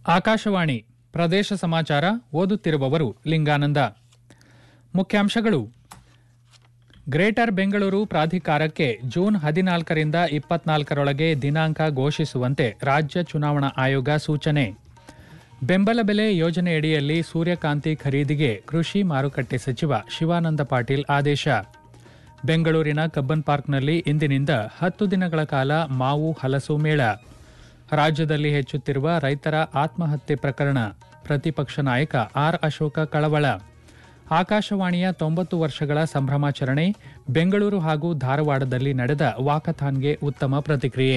ಆಕಾಶವಾಣಿ ಪ್ರದೇಶ ಸಮಾಚಾರ ಓದುತ್ತಿರುವವರು ಲಿಂಗಾನಂದ ಮುಖ್ಯಾಂಶಗಳು ಗ್ರೇಟರ್ ಬೆಂಗಳೂರು ಪ್ರಾಧಿಕಾರಕ್ಕೆ ಜೂನ್ ಹದಿನಾಲ್ಕರಿಂದ ಇಪ್ಪತ್ನಾಲ್ಕರೊಳಗೆ ದಿನಾಂಕ ಘೋಷಿಸುವಂತೆ ರಾಜ್ಯ ಚುನಾವಣಾ ಆಯೋಗ ಸೂಚನೆ ಬೆಂಬಲ ಬೆಲೆ ಯೋಜನೆಯಡಿಯಲ್ಲಿ ಸೂರ್ಯಕಾಂತಿ ಖರೀದಿಗೆ ಕೃಷಿ ಮಾರುಕಟ್ಟೆ ಸಚಿವ ಶಿವಾನಂದ ಪಾಟೀಲ್ ಆದೇಶ ಬೆಂಗಳೂರಿನ ಕಬ್ಬನ್ ಪಾರ್ಕ್ನಲ್ಲಿ ಇಂದಿನಿಂದ ಹತ್ತು ದಿನಗಳ ಕಾಲ ಮಾವು ಹಲಸು ಮೇಳ ರಾಜ್ಯದಲ್ಲಿ ಹೆಚ್ಚುತ್ತಿರುವ ರೈತರ ಆತ್ಮಹತ್ಯೆ ಪ್ರಕರಣ ಪ್ರತಿಪಕ್ಷ ನಾಯಕ ಆರ್ ಅಶೋಕ ಕಳವಳ ಆಕಾಶವಾಣಿಯ ತೊಂಬತ್ತು ವರ್ಷಗಳ ಸಂಭ್ರಮಾಚರಣೆ ಬೆಂಗಳೂರು ಹಾಗೂ ಧಾರವಾಡದಲ್ಲಿ ನಡೆದ ವಾಕಥಾನ್ಗೆ ಉತ್ತಮ ಪ್ರತಿಕ್ರಿಯೆ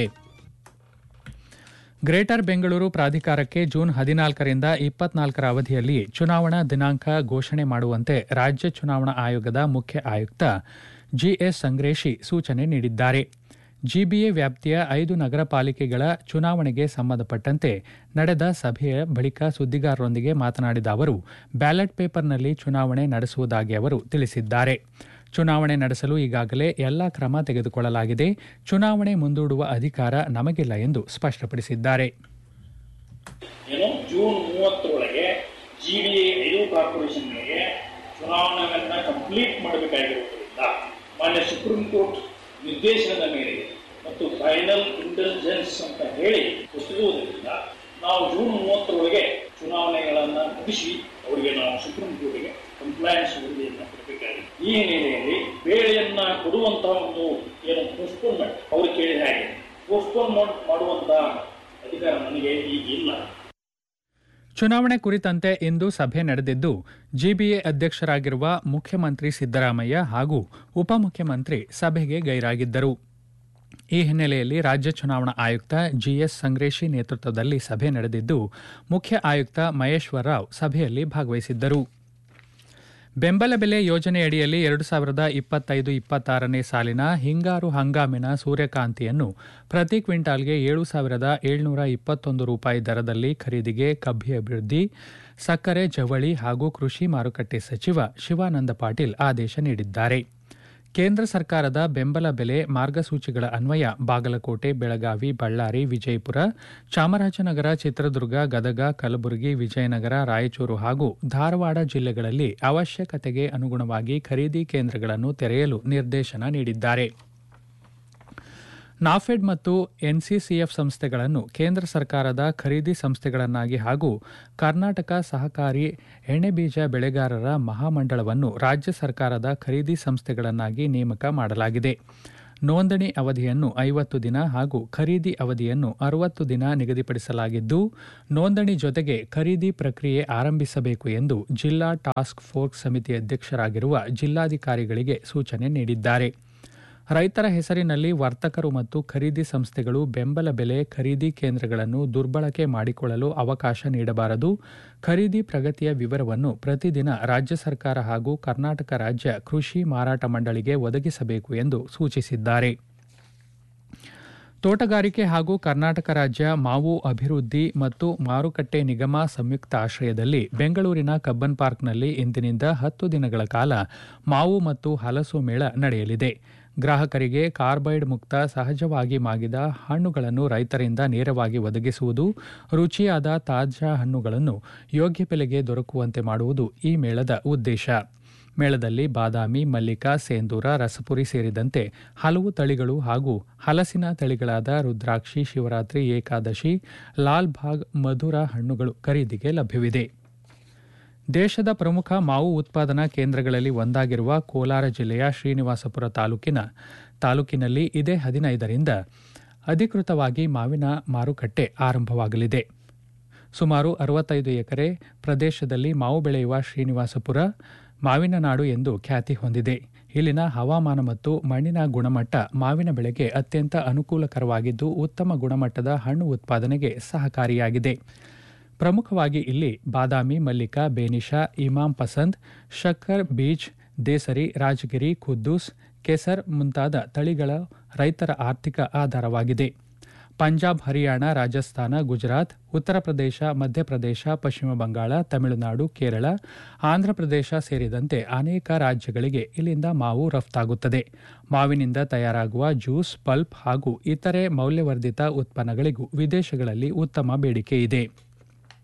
ಗ್ರೇಟರ್ ಬೆಂಗಳೂರು ಪ್ರಾಧಿಕಾರಕ್ಕೆ ಜೂನ್ ಹದಿನಾಲ್ಕರಿಂದ ಇಪ್ಪತ್ನಾಲ್ಕರ ಅವಧಿಯಲ್ಲಿ ಚುನಾವಣಾ ದಿನಾಂಕ ಘೋಷಣೆ ಮಾಡುವಂತೆ ರಾಜ್ಯ ಚುನಾವಣಾ ಆಯೋಗದ ಮುಖ್ಯ ಆಯುಕ್ತ ಜಿಎಸ್ ಸಂಗ್ರೇಶಿ ಸೂಚನೆ ನೀಡಿದ್ದಾರೆ ಜಿಬಿಎ ವ್ಯಾಪ್ತಿಯ ಐದು ನಗರ ಪಾಲಿಕೆಗಳ ಚುನಾವಣೆಗೆ ಸಂಬಂಧಪಟ್ಟಂತೆ ನಡೆದ ಸಭೆಯ ಬಳಿಕ ಸುದ್ದಿಗಾರರೊಂದಿಗೆ ಮಾತನಾಡಿದ ಅವರು ಬ್ಯಾಲೆಟ್ ಪೇಪರ್ನಲ್ಲಿ ಚುನಾವಣೆ ನಡೆಸುವುದಾಗಿ ಅವರು ತಿಳಿಸಿದ್ದಾರೆ ಚುನಾವಣೆ ನಡೆಸಲು ಈಗಾಗಲೇ ಎಲ್ಲಾ ಕ್ರಮ ತೆಗೆದುಕೊಳ್ಳಲಾಗಿದೆ ಚುನಾವಣೆ ಮುಂದೂಡುವ ಅಧಿಕಾರ ನಮಗಿಲ್ಲ ಎಂದು ಸ್ಪಷ್ಟಪಡಿಸಿದ್ದಾರೆ ಏನು ಜೂನ್ ಮೂವತ್ತರೊಳಗೆ ಜಿ ಡಿ ಎ ಐದು ಕಾರ್ಪೊರೇಷನ್ಗಳಿಗೆ ಚುನಾವಣೆಗಳನ್ನ ಕಂಪ್ಲೀಟ್ ಮಾಡಬೇಕಾಗಿರುವುದರಿಂದ ಮಾನ್ಯ ಸುಪ್ರೀಂ ಕೋರ್ಟ್ ನಿರ್ದೇಶನದ ಮೇರೆಗೆ ಮತ್ತು ಫೈನಲ್ ಇಂಟೆಲಿಜೆನ್ಸ್ ಅಂತ ಹೇಳಿ ಹೊಸದುವುದರಿಂದ ನಾವು ಜೂನ್ ಮೂವತ್ತರೊಳಗೆ ಚುನಾವಣೆಗಳನ್ನು ಮುಗಿಸಿ ಅವರಿಗೆ ನಾವು ಸುಪ್ರೀಂ ಕೋರ್ಟ್ಗೆ ಕಂಪ್ಲೈನ್ಸ್ ವರದಿಯನ್ನು ಕೊಡಬೇಕಾಗಿದೆ ಈ ಹಿನ್ನೆಲೆಯಲ್ಲಿ ಬೇಳೆಯನ್ನ ಕೊಡುವಂತಹ ಒಂದು ಏನು ಪೋಸ್ಟ್ಪೋನ್ಮೆಂಟ್ ಅವರು ಕೇಳಿದ ಹಾಗೆ ಪೋಸ್ಟ್ಪೋನ್ಮೆಂಟ್ ಮಾಡುವಂತಹ ಅಧಿಕಾರ ನನಗೆ ಈಗ ಇಲ್ಲ ಚುನಾವಣೆ ಕುರಿತಂತೆ ಇಂದು ಸಭೆ ನಡೆದಿದ್ದು ಜಿಬಿಎ ಅಧ್ಯಕ್ಷರಾಗಿರುವ ಮುಖ್ಯಮಂತ್ರಿ ಸಿದ್ದರಾಮಯ್ಯ ಹಾಗೂ ಉಪಮುಖ್ಯಮಂತ್ರಿ ಸಭೆಗೆ ಗೈರಾಗಿದ್ದರು ಈ ಹಿನ್ನೆಲೆಯಲ್ಲಿ ರಾಜ್ಯ ಚುನಾವಣಾ ಆಯುಕ್ತ ಜಿಎಸ್ ಸಂಗ್ರೇಶಿ ನೇತೃತ್ವದಲ್ಲಿ ಸಭೆ ನಡೆದಿದ್ದು ಮುಖ್ಯ ಆಯುಕ್ತ ಮಹೇಶ್ವರ ರಾವ್ ಸಭೆಯಲ್ಲಿ ಭಾಗವಹಿಸಿದ್ದರು ಬೆಂಬಲ ಬೆಲೆ ಯೋಜನೆಯಡಿಯಲ್ಲಿ ಎರಡು ಸಾವಿರದ ಇಪ್ಪತ್ತೈದು ಇಪ್ಪತ್ತಾರನೇ ಸಾಲಿನ ಹಿಂಗಾರು ಹಂಗಾಮಿನ ಸೂರ್ಯಕಾಂತಿಯನ್ನು ಪ್ರತಿ ಕ್ವಿಂಟಾಲ್ಗೆ ಏಳು ಸಾವಿರದ ಏಳ್ನೂರ ಇಪ್ಪತ್ತೊಂದು ರೂಪಾಯಿ ದರದಲ್ಲಿ ಖರೀದಿಗೆ ಕಬ್ಬಿ ಅಭಿವೃದ್ಧಿ ಸಕ್ಕರೆ ಜವಳಿ ಹಾಗೂ ಕೃಷಿ ಮಾರುಕಟ್ಟೆ ಸಚಿವ ಶಿವಾನಂದ ಪಾಟೀಲ್ ಆದೇಶ ನೀಡಿದ್ದಾರೆ ಕೇಂದ್ರ ಸರ್ಕಾರದ ಬೆಂಬಲ ಬೆಲೆ ಮಾರ್ಗಸೂಚಿಗಳ ಅನ್ವಯ ಬಾಗಲಕೋಟೆ ಬೆಳಗಾವಿ ಬಳ್ಳಾರಿ ವಿಜಯಪುರ ಚಾಮರಾಜನಗರ ಚಿತ್ರದುರ್ಗ ಗದಗ ಕಲಬುರಗಿ ವಿಜಯನಗರ ರಾಯಚೂರು ಹಾಗೂ ಧಾರವಾಡ ಜಿಲ್ಲೆಗಳಲ್ಲಿ ಅವಶ್ಯಕತೆಗೆ ಅನುಗುಣವಾಗಿ ಖರೀದಿ ಕೇಂದ್ರಗಳನ್ನು ತೆರೆಯಲು ನಿರ್ದೇಶನ ನೀಡಿದ್ದಾರೆ ನಾಫೆಡ್ ಮತ್ತು ಎನ್ಸಿಸಿಎಫ್ ಸಂಸ್ಥೆಗಳನ್ನು ಕೇಂದ್ರ ಸರ್ಕಾರದ ಖರೀದಿ ಸಂಸ್ಥೆಗಳನ್ನಾಗಿ ಹಾಗೂ ಕರ್ನಾಟಕ ಸಹಕಾರಿ ಎಣ್ಣೆಬೀಜ ಬೆಳೆಗಾರರ ಮಹಾಮಂಡಳವನ್ನು ರಾಜ್ಯ ಸರ್ಕಾರದ ಖರೀದಿ ಸಂಸ್ಥೆಗಳನ್ನಾಗಿ ನೇಮಕ ಮಾಡಲಾಗಿದೆ ನೋಂದಣಿ ಅವಧಿಯನ್ನು ಐವತ್ತು ದಿನ ಹಾಗೂ ಖರೀದಿ ಅವಧಿಯನ್ನು ಅರವತ್ತು ದಿನ ನಿಗದಿಪಡಿಸಲಾಗಿದ್ದು ನೋಂದಣಿ ಜೊತೆಗೆ ಖರೀದಿ ಪ್ರಕ್ರಿಯೆ ಆರಂಭಿಸಬೇಕು ಎಂದು ಜಿಲ್ಲಾ ಟಾಸ್ಕ್ ಫೋರ್ಸ್ ಸಮಿತಿ ಅಧ್ಯಕ್ಷರಾಗಿರುವ ಜಿಲ್ಲಾಧಿಕಾರಿಗಳಿಗೆ ಸೂಚನೆ ನೀಡಿದ್ದಾರೆ ರೈತರ ಹೆಸರಿನಲ್ಲಿ ವರ್ತಕರು ಮತ್ತು ಖರೀದಿ ಸಂಸ್ಥೆಗಳು ಬೆಂಬಲ ಬೆಲೆ ಖರೀದಿ ಕೇಂದ್ರಗಳನ್ನು ದುರ್ಬಳಕೆ ಮಾಡಿಕೊಳ್ಳಲು ಅವಕಾಶ ನೀಡಬಾರದು ಖರೀದಿ ಪ್ರಗತಿಯ ವಿವರವನ್ನು ಪ್ರತಿದಿನ ರಾಜ್ಯ ಸರ್ಕಾರ ಹಾಗೂ ಕರ್ನಾಟಕ ರಾಜ್ಯ ಕೃಷಿ ಮಾರಾಟ ಮಂಡಳಿಗೆ ಒದಗಿಸಬೇಕು ಎಂದು ಸೂಚಿಸಿದ್ದಾರೆ ತೋಟಗಾರಿಕೆ ಹಾಗೂ ಕರ್ನಾಟಕ ರಾಜ್ಯ ಮಾವು ಅಭಿವೃದ್ಧಿ ಮತ್ತು ಮಾರುಕಟ್ಟೆ ನಿಗಮ ಸಂಯುಕ್ತ ಆಶ್ರಯದಲ್ಲಿ ಬೆಂಗಳೂರಿನ ಕಬ್ಬನ್ ಪಾರ್ಕ್ನಲ್ಲಿ ಇಂದಿನಿಂದ ಹತ್ತು ದಿನಗಳ ಕಾಲ ಮಾವು ಮತ್ತು ಹಲಸು ಮೇಳ ನಡೆಯಲಿದೆ ಗ್ರಾಹಕರಿಗೆ ಕಾರ್ಬೈಡ್ ಮುಕ್ತ ಸಹಜವಾಗಿ ಮಾಗಿದ ಹಣ್ಣುಗಳನ್ನು ರೈತರಿಂದ ನೇರವಾಗಿ ಒದಗಿಸುವುದು ರುಚಿಯಾದ ತಾಜಾ ಹಣ್ಣುಗಳನ್ನು ಯೋಗ್ಯ ಬೆಲೆಗೆ ದೊರಕುವಂತೆ ಮಾಡುವುದು ಈ ಮೇಳದ ಉದ್ದೇಶ ಮೇಳದಲ್ಲಿ ಬಾದಾಮಿ ಮಲ್ಲಿಕಾ ಸೇಂದೂರ ರಸಪುರಿ ಸೇರಿದಂತೆ ಹಲವು ತಳಿಗಳು ಹಾಗೂ ಹಲಸಿನ ತಳಿಗಳಾದ ರುದ್ರಾಕ್ಷಿ ಶಿವರಾತ್ರಿ ಏಕಾದಶಿ ಲಾಲ್ ಬಾಗ್ ಮಧುರ ಹಣ್ಣುಗಳು ಖರೀದಿಗೆ ಲಭ್ಯವಿದೆ ದೇಶದ ಪ್ರಮುಖ ಮಾವು ಉತ್ಪಾದನಾ ಕೇಂದ್ರಗಳಲ್ಲಿ ಒಂದಾಗಿರುವ ಕೋಲಾರ ಜಿಲ್ಲೆಯ ಶ್ರೀನಿವಾಸಪುರ ತಾಲೂಕಿನ ತಾಲೂಕಿನಲ್ಲಿ ಇದೇ ಹದಿನೈದರಿಂದ ಅಧಿಕೃತವಾಗಿ ಮಾವಿನ ಮಾರುಕಟ್ಟೆ ಆರಂಭವಾಗಲಿದೆ ಸುಮಾರು ಅರವತ್ತೈದು ಎಕರೆ ಪ್ರದೇಶದಲ್ಲಿ ಮಾವು ಬೆಳೆಯುವ ಶ್ರೀನಿವಾಸಪುರ ಮಾವಿನ ನಾಡು ಎಂದು ಖ್ಯಾತಿ ಹೊಂದಿದೆ ಇಲ್ಲಿನ ಹವಾಮಾನ ಮತ್ತು ಮಣ್ಣಿನ ಗುಣಮಟ್ಟ ಮಾವಿನ ಬೆಳೆಗೆ ಅತ್ಯಂತ ಅನುಕೂಲಕರವಾಗಿದ್ದು ಉತ್ತಮ ಗುಣಮಟ್ಟದ ಹಣ್ಣು ಉತ್ಪಾದನೆಗೆ ಸಹಕಾರಿಯಾಗಿದೆ ಪ್ರಮುಖವಾಗಿ ಇಲ್ಲಿ ಬಾದಾಮಿ ಮಲ್ಲಿಕಾ ಬೇನಿಶಾ ಇಮಾಂ ಪಸಂದ್ ಶಕ್ಕರ್ ಬೀಜ್ ದೇಸರಿ ರಾಜಗಿರಿ ಖುದ್ದೂಸ್ ಕೆಸರ್ ಮುಂತಾದ ತಳಿಗಳ ರೈತರ ಆರ್ಥಿಕ ಆಧಾರವಾಗಿದೆ ಪಂಜಾಬ್ ಹರಿಯಾಣ ರಾಜಸ್ಥಾನ ಗುಜರಾತ್ ಉತ್ತರ ಪ್ರದೇಶ ಮಧ್ಯಪ್ರದೇಶ ಪಶ್ಚಿಮ ಬಂಗಾಳ ತಮಿಳುನಾಡು ಕೇರಳ ಆಂಧ್ರಪ್ರದೇಶ ಸೇರಿದಂತೆ ಅನೇಕ ರಾಜ್ಯಗಳಿಗೆ ಇಲ್ಲಿಂದ ಮಾವು ರಫ್ತಾಗುತ್ತದೆ ಮಾವಿನಿಂದ ತಯಾರಾಗುವ ಜ್ಯೂಸ್ ಪಲ್ಪ್ ಹಾಗೂ ಇತರೆ ಮೌಲ್ಯವರ್ಧಿತ ಉತ್ಪನ್ನಗಳಿಗೂ ವಿದೇಶಗಳಲ್ಲಿ ಉತ್ತಮ ಬೇಡಿಕೆ ಇದೆ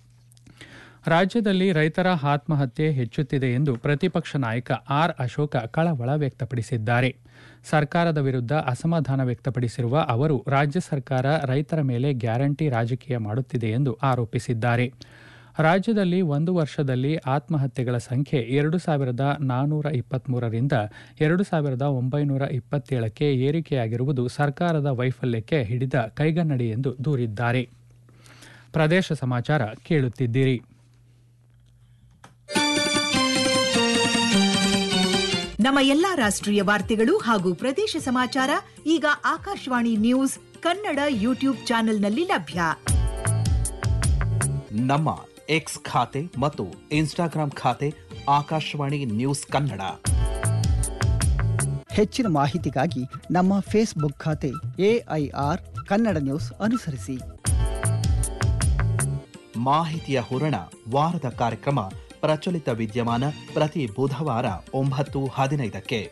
ರಾಜ್ಯದಲ್ಲಿ ರೈತರ ಆತ್ಮಹತ್ಯೆ ಹೆಚ್ಚುತ್ತಿದೆ ಎಂದು ಪ್ರತಿಪಕ್ಷ ನಾಯಕ ಆರ್ ಅಶೋಕ ಕಳವಳ ವ್ಯಕ್ತಪಡಿಸಿದ್ದಾರೆ ಸರ್ಕಾರದ ವಿರುದ್ಧ ಅಸಮಾಧಾನ ವ್ಯಕ್ತಪಡಿಸಿರುವ ಅವರು ರಾಜ್ಯ ಸರ್ಕಾರ ರೈತರ ಮೇಲೆ ಗ್ಯಾರಂಟಿ ರಾಜಕೀಯ ಮಾಡುತ್ತಿದೆ ಎಂದು ಆರೋಪಿಸಿದ್ದಾರೆ ರಾಜ್ಯದಲ್ಲಿ ಒಂದು ವರ್ಷದಲ್ಲಿ ಆತ್ಮಹತ್ಯೆಗಳ ಸಂಖ್ಯೆ ಎರಡು ಸಾವಿರದ ನಾನ್ನೂರ ಇಪ್ಪತ್ಮೂರರಿಂದ ಎರಡು ಸಾವಿರದ ಒಂಬೈನೂರ ಇಪ್ಪತ್ತೇಳಕ್ಕೆ ಏರಿಕೆಯಾಗಿರುವುದು ಸರ್ಕಾರದ ವೈಫಲ್ಯಕ್ಕೆ ಹಿಡಿದ ಕೈಗನ್ನಡಿ ಎಂದು ದೂರಿದ್ದಾರೆ ಪ್ರದೇಶ ಸಮಾಚಾರ ಕೇಳುತ್ತಿದ್ದೀರಿ ನಮ್ಮ ಎಲ್ಲಾ ರಾಷ್ಟ್ರೀಯ ವಾರ್ತೆಗಳು ಹಾಗೂ ಪ್ರದೇಶ ಸಮಾಚಾರ ಈಗ ಆಕಾಶವಾಣಿ ನ್ಯೂಸ್ ಕನ್ನಡ ಯೂಟ್ಯೂಬ್ ಚಾನೆಲ್ನಲ್ಲಿ ಲಭ್ಯ ನಮ್ಮ ಎಕ್ಸ್ ಖಾತೆ ಮತ್ತು ಇನ್ಸ್ಟಾಗ್ರಾಂ ಖಾತೆ ಆಕಾಶವಾಣಿ ನ್ಯೂಸ್ ಕನ್ನಡ ಹೆಚ್ಚಿನ ಮಾಹಿತಿಗಾಗಿ ನಮ್ಮ ಫೇಸ್ಬುಕ್ ಖಾತೆ ಎಐಆರ್ ಕನ್ನಡ ನ್ಯೂಸ್ ಅನುಸರಿಸಿ ಮಾಹಿತಿಯ ಹೂರಣ ವಾರದ ಕಾರ್ಯಕ್ರಮ ಪ್ರಚಲಿತ ವಿದ್ಯಮಾನ ಪ್ರತಿ ಬುಧವಾರ ಒಂಬತ್ತು ಹದಿನೈದಕ್ಕೆ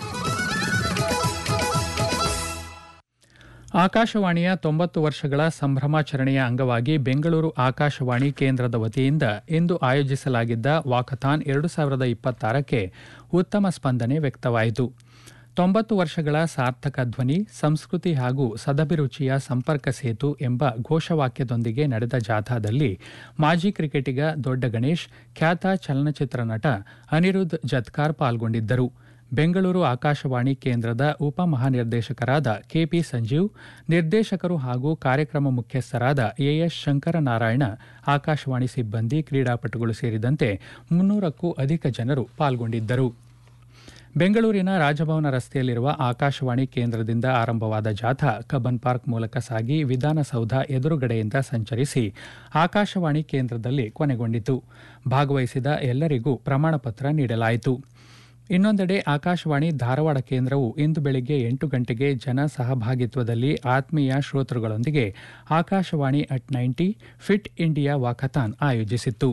ಆಕಾಶವಾಣಿಯ ತೊಂಬತ್ತು ವರ್ಷಗಳ ಸಂಭ್ರಮಾಚರಣೆಯ ಅಂಗವಾಗಿ ಬೆಂಗಳೂರು ಆಕಾಶವಾಣಿ ಕೇಂದ್ರದ ವತಿಯಿಂದ ಇಂದು ಆಯೋಜಿಸಲಾಗಿದ್ದ ವಾಕಥಾನ್ ಎರಡು ಸಾವಿರದ ಇಪ್ಪತ್ತಾರಕ್ಕೆ ಉತ್ತಮ ಸ್ಪಂದನೆ ವ್ಯಕ್ತವಾಯಿತು ತೊಂಬತ್ತು ವರ್ಷಗಳ ಸಾರ್ಥಕ ಧ್ವನಿ ಸಂಸ್ಕೃತಿ ಹಾಗೂ ಸದಭಿರುಚಿಯ ಸಂಪರ್ಕ ಸೇತು ಎಂಬ ಘೋಷವಾಕ್ಯದೊಂದಿಗೆ ನಡೆದ ಜಾಥಾದಲ್ಲಿ ಮಾಜಿ ಕ್ರಿಕೆಟಿಗ ದೊಡ್ಡ ಗಣೇಶ್ ಖ್ಯಾತ ಚಲನಚಿತ್ರ ನಟ ಅನಿರುದ್ಧ್ ಜತ್ಕಾರ್ ಪಾಲ್ಗೊಂಡಿದ್ದರು ಬೆಂಗಳೂರು ಆಕಾಶವಾಣಿ ಕೇಂದ್ರದ ಉಪಮಹಾನಿರ್ದೇಶಕರಾದ ಕೆಪಿ ಸಂಜೀವ್ ನಿರ್ದೇಶಕರು ಹಾಗೂ ಕಾರ್ಯಕ್ರಮ ಮುಖ್ಯಸ್ಥರಾದ ಎಎಸ್ ಶಂಕರನಾರಾಯಣ ಆಕಾಶವಾಣಿ ಸಿಬ್ಬಂದಿ ಕ್ರೀಡಾಪಟುಗಳು ಸೇರಿದಂತೆ ಮುನ್ನೂರಕ್ಕೂ ಅಧಿಕ ಜನರು ಪಾಲ್ಗೊಂಡಿದ್ದರು ಬೆಂಗಳೂರಿನ ರಾಜಭವನ ರಸ್ತೆಯಲ್ಲಿರುವ ಆಕಾಶವಾಣಿ ಕೇಂದ್ರದಿಂದ ಆರಂಭವಾದ ಜಾಥಾ ಕಬ್ಬನ್ ಪಾರ್ಕ್ ಮೂಲಕ ಸಾಗಿ ವಿಧಾನಸೌಧ ಎದುರುಗಡೆಯಿಂದ ಸಂಚರಿಸಿ ಆಕಾಶವಾಣಿ ಕೇಂದ್ರದಲ್ಲಿ ಕೊನೆಗೊಂಡಿತು ಭಾಗವಹಿಸಿದ ಎಲ್ಲರಿಗೂ ಪ್ರಮಾಣಪತ್ರ ನೀಡಲಾಯಿತು ಇನ್ನೊಂದೆಡೆ ಆಕಾಶವಾಣಿ ಧಾರವಾಡ ಕೇಂದ್ರವು ಇಂದು ಬೆಳಿಗ್ಗೆ ಎಂಟು ಗಂಟೆಗೆ ಜನ ಸಹಭಾಗಿತ್ವದಲ್ಲಿ ಆತ್ಮೀಯ ಶ್ರೋತೃಗಳೊಂದಿಗೆ Akashvani at ninety fit India walkathon ಆಯೋಜಿಸಿತ್ತು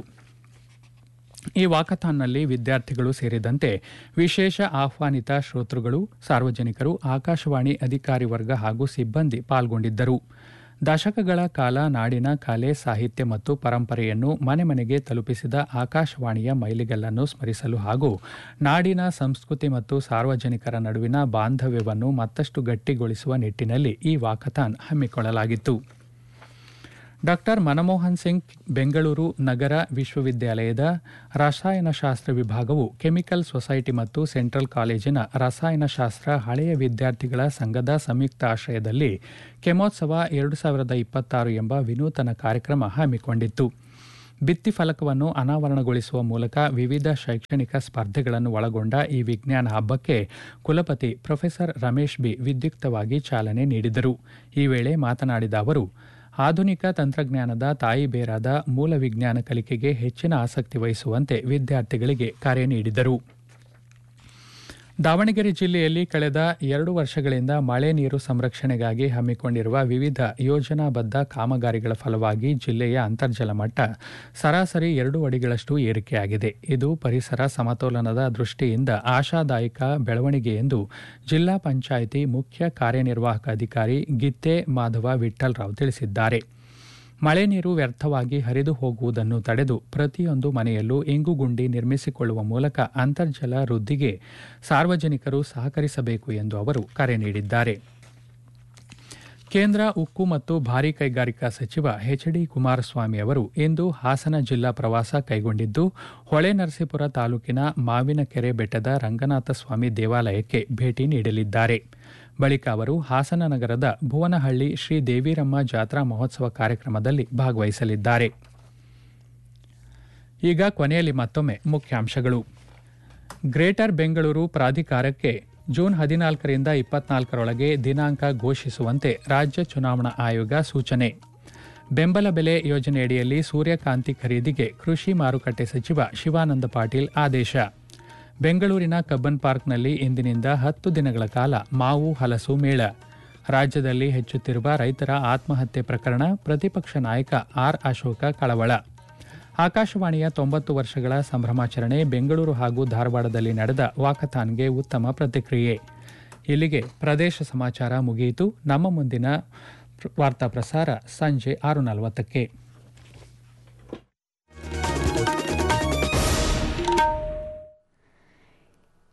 ಈ ವಾಕಥಾನ್ನಲ್ಲಿ ವಿದ್ಯಾರ್ಥಿಗಳು ಸೇರಿದಂತೆ ವಿಶೇಷ ಆಹ್ವಾನಿತ ಶ್ರೋತೃಗಳು ಸಾರ್ವಜನಿಕರು ಆಕಾಶವಾಣಿ ಅಧಿಕಾರಿ ವರ್ಗ ಹಾಗೂ ಸಿಬ್ಬಂದಿ ಪಾಲ್ಗೊಂಡಿದ್ದರು ದಶಕಗಳ ಕಾಲ ನಾಡಿನ ಕಲೆ ಸಾಹಿತ್ಯ ಮತ್ತು ಪರಂಪರೆಯನ್ನು ಮನೆ ಮನೆಗೆ ತಲುಪಿಸಿದ ಆಕಾಶವಾಣಿಯ ಮೈಲಿಗಲ್ಲನ್ನು ಸ್ಮರಿಸಲು ಹಾಗೂ ನಾಡಿನ ಸಂಸ್ಕೃತಿ ಮತ್ತು ಸಾರ್ವಜನಿಕರ ನಡುವಿನ ಬಾಂಧವ್ಯವನ್ನು ಮತ್ತಷ್ಟು ಗಟ್ಟಿಗೊಳಿಸುವ ನಿಟ್ಟಿನಲ್ಲಿ ಈ ವಾಕಥಾನ್ ಹಮ್ಮಿಕೊಳ್ಳಲಾಗಿತ್ತು ಡಾಕ್ಟರ್ ಮನಮೋಹನ್ ಸಿಂಗ್ ಬೆಂಗಳೂರು ನಗರ ವಿಶ್ವವಿದ್ಯಾಲಯದ ರಸಾಯನಶಾಸ್ತ್ರ ವಿಭಾಗವು ಕೆಮಿಕಲ್ ಸೊಸೈಟಿ ಮತ್ತು ಸೆಂಟ್ರಲ್ ಕಾಲೇಜಿನ ರಸಾಯನಶಾಸ್ತ್ರ ಹಳೆಯ ವಿದ್ಯಾರ್ಥಿಗಳ ಸಂಘದ ಸಂಯುಕ್ತ ಆಶ್ರಯದಲ್ಲಿ ಕೆಮೋತ್ಸವ ಎರಡು ಸಾವಿರದ ಇಪ್ಪತ್ತಾರು ಎಂಬ ವಿನೂತನ ಕಾರ್ಯಕ್ರಮ ಹಮ್ಮಿಕೊಂಡಿತ್ತು ಭಿತ್ತಿ ಫಲಕವನ್ನು ಅನಾವರಣಗೊಳಿಸುವ ಮೂಲಕ ವಿವಿಧ ಶೈಕ್ಷಣಿಕ ಸ್ಪರ್ಧೆಗಳನ್ನು ಒಳಗೊಂಡ ಈ ವಿಜ್ಞಾನ ಹಬ್ಬಕ್ಕೆ ಕುಲಪತಿ ಪ್ರೊಫೆಸರ್ ರಮೇಶ್ ಬಿ ವಿದ್ಯುಕ್ತವಾಗಿ ಚಾಲನೆ ನೀಡಿದರು ಈ ವೇಳೆ ಮಾತನಾಡಿದ ಅವರು ಆಧುನಿಕ ತಂತ್ರಜ್ಞಾನದ ತಾಯಿ ಬೇರಾದ ಮೂಲ ವಿಜ್ಞಾನ ಕಲಿಕೆಗೆ ಹೆಚ್ಚಿನ ಆಸಕ್ತಿ ವಹಿಸುವಂತೆ ವಿದ್ಯಾರ್ಥಿಗಳಿಗೆ ಕರೆ ನೀಡಿದರು ದಾವಣಗೆರೆ ಜಿಲ್ಲೆಯಲ್ಲಿ ಕಳೆದ ಎರಡು ವರ್ಷಗಳಿಂದ ಮಳೆ ನೀರು ಸಂರಕ್ಷಣೆಗಾಗಿ ಹಮ್ಮಿಕೊಂಡಿರುವ ವಿವಿಧ ಯೋಜನಾಬದ್ಧ ಕಾಮಗಾರಿಗಳ ಫಲವಾಗಿ ಜಿಲ್ಲೆಯ ಅಂತರ್ಜಲ ಮಟ್ಟ ಸರಾಸರಿ ಎರಡು ಅಡಿಗಳಷ್ಟು ಏರಿಕೆಯಾಗಿದೆ ಇದು ಪರಿಸರ ಸಮತೋಲನದ ದೃಷ್ಟಿಯಿಂದ ಆಶಾದಾಯಕ ಬೆಳವಣಿಗೆ ಎಂದು ಜಿಲ್ಲಾ ಪಂಚಾಯಿತಿ ಮುಖ್ಯ ಕಾರ್ಯನಿರ್ವಾಹಕ ಅಧಿಕಾರಿ ಗಿತ್ತೆ ಮಾಧವ ವಿಠ್ಠಲ್ರಾವ್ ತಿಳಿಸಿದ್ದಾರೆ ಮಳೆ ನೀರು ವ್ಯರ್ಥವಾಗಿ ಹರಿದು ಹೋಗುವುದನ್ನು ತಡೆದು ಪ್ರತಿಯೊಂದು ಮನೆಯಲ್ಲೂ ಇಂಗುಗುಂಡಿ ನಿರ್ಮಿಸಿಕೊಳ್ಳುವ ಮೂಲಕ ಅಂತರ್ಜಲ ವೃದ್ಧಿಗೆ ಸಾರ್ವಜನಿಕರು ಸಹಕರಿಸಬೇಕು ಎಂದು ಅವರು ಕರೆ ನೀಡಿದ್ದಾರೆ ಕೇಂದ್ರ ಉಕ್ಕು ಮತ್ತು ಭಾರೀ ಕೈಗಾರಿಕಾ ಸಚಿವ ಎಚ್ ಡಿ ಕುಮಾರಸ್ವಾಮಿ ಅವರು ಇಂದು ಹಾಸನ ಜಿಲ್ಲಾ ಪ್ರವಾಸ ಕೈಗೊಂಡಿದ್ದು ಹೊಳೆನರಸೀಪುರ ತಾಲೂಕಿನ ಮಾವಿನಕೆರೆ ಬೆಟ್ಟದ ರಂಗನಾಥ ಸ್ವಾಮಿ ದೇವಾಲಯಕ್ಕೆ ಭೇಟಿ ನೀಡಲಿದ್ದಾರೆ ಬಳಿಕ ಅವರು ಹಾಸನ ನಗರದ ಭುವನಹಳ್ಳಿ ಶ್ರೀ ದೇವಿರಮ್ಮ ಜಾತ್ರಾ ಮಹೋತ್ಸವ ಕಾರ್ಯಕ್ರಮದಲ್ಲಿ ಭಾಗವಹಿಸಲಿದ್ದಾರೆ ಈಗ ಕೊನೆಯಲ್ಲಿ ಮತ್ತೊಮ್ಮೆ ಮುಖ್ಯಾಂಶಗಳು ಗ್ರೇಟರ್ ಬೆಂಗಳೂರು ಪ್ರಾಧಿಕಾರಕ್ಕೆ ಜೂನ್ ಹದಿನಾಲ್ಕರಿಂದ ಇಪ್ಪತ್ನಾಲ್ಕರೊಳಗೆ ದಿನಾಂಕ ಘೋಷಿಸುವಂತೆ ರಾಜ್ಯ ಚುನಾವಣಾ ಆಯೋಗ ಸೂಚನೆ ಬೆಂಬಲ ಬೆಲೆ ಯೋಜನೆಯಡಿಯಲ್ಲಿ ಸೂರ್ಯಕಾಂತಿ ಖರೀದಿಗೆ ಕೃಷಿ ಮಾರುಕಟ್ಟೆ ಸಚಿವ ಶಿವಾನಂದ ಪಾಟೀಲ್ ಆದೇಶ ಬೆಂಗಳೂರಿನ ಕಬ್ಬನ್ ಪಾರ್ಕ್ನಲ್ಲಿ ಇಂದಿನಿಂದ ಹತ್ತು ದಿನಗಳ ಕಾಲ ಮಾವು ಹಲಸು ಮೇಳ ರಾಜ್ಯದಲ್ಲಿ ಹೆಚ್ಚುತ್ತಿರುವ ರೈತರ ಆತ್ಮಹತ್ಯೆ ಪ್ರಕರಣ ಪ್ರತಿಪಕ್ಷ ನಾಯಕ ಆರ್ ಅಶೋಕ ಕಳವಳ ಆಕಾಶವಾಣಿಯ ತೊಂಬತ್ತು ವರ್ಷಗಳ ಸಂಭ್ರಮಾಚರಣೆ ಬೆಂಗಳೂರು ಹಾಗೂ ಧಾರವಾಡದಲ್ಲಿ ನಡೆದ ವಾಕಥಾನ್ಗೆ ಉತ್ತಮ ಪ್ರತಿಕ್ರಿಯೆ ಇಲ್ಲಿಗೆ ಪ್ರದೇಶ ಸಮಾಚಾರ ಮುಗಿಯಿತು ನಮ್ಮ ಮುಂದಿನ ವಾರ್ತಾ ಪ್ರಸಾರ ಸಂಜೆ ಆರು ನಲವತ್ತಕ್ಕೆ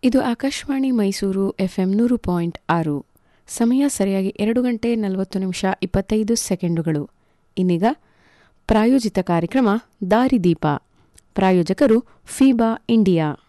ಇದು ಆಕಾಶವಾಣಿ ಮೈಸೂರು ಎಫ್ಎಂ ನೂರು ಪಾಯಿಂಟ್ ಆರು ಸಮಯ ಸರಿಯಾಗಿ ಎರಡು ಗಂಟೆ ನಲವತ್ತು ನಿಮಿಷ ಇಪ್ಪತ್ತೈದು ಸೆಕೆಂಡುಗಳು ಇನ್ನೀಗ ಪ್ರಾಯೋಜಿತ ಕಾರ್ಯಕ್ರಮ ದಾರಿದೀಪ ಪ್ರಾಯೋಜಕರು ಫೀಬಾ ಇಂಡಿಯಾ